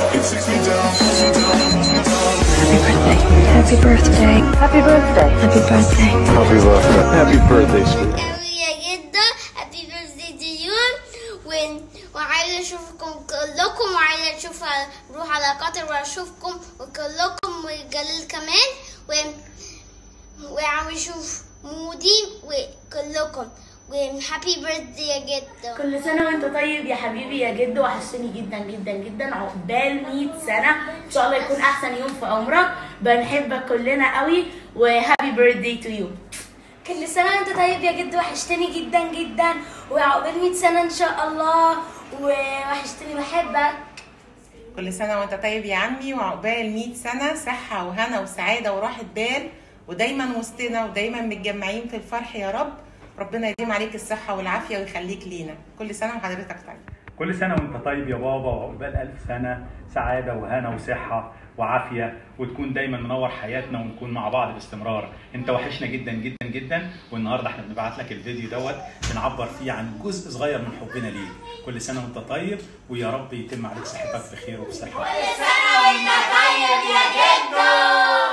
It takes me down, pulls me down, pulls me down. Happy birthday. Happy birthday. Happy birthday. Happy birthday. Happy birthday, sweet. قوية جدا هابي بيرثدي تو يو وعايزة اشوفكم كلكم وعايزة اشوف اروح على قطر واشوفكم وكلكم وجلال كمان و وعاوز اشوف مودي وكلكم وهابي بيرثدي جدا كل سنة وانت طيب يا حبيبي يا جد وحشتني جدا جدا جدا عقبال 100 سنة ان شاء الله يكون احسن يوم في عمرك بنحبك كلنا قوي وهابي بيرثدي تو يو كل سنة وانت طيب يا جد وحشتني جدا جدا وعقبال 100 سنة ان شاء الله ووحشتني بحبك كل سنة وانت طيب يا عمي وعقبال 100 سنة صحة وهنا وسعادة وراحة بال ودايما وسطنا ودايما متجمعين في الفرح يا رب ربنا يديم عليك الصحة والعافية ويخليك لينا كل سنة وحضرتك طيب كل سنة وانت طيب يا بابا وعقبال ألف سنة سعادة وهنا وصحة وعافية وتكون دايما منور حياتنا ونكون مع بعض باستمرار انت وحشنا جدا جدا جدا والنهاردة احنا بنبعت لك الفيديو دوت بنعبر فيه عن جزء صغير من حبنا ليك كل سنة وانت طيب ويا رب يتم عليك صحتك بخير وبصحة سنة وانت طيب يا جدو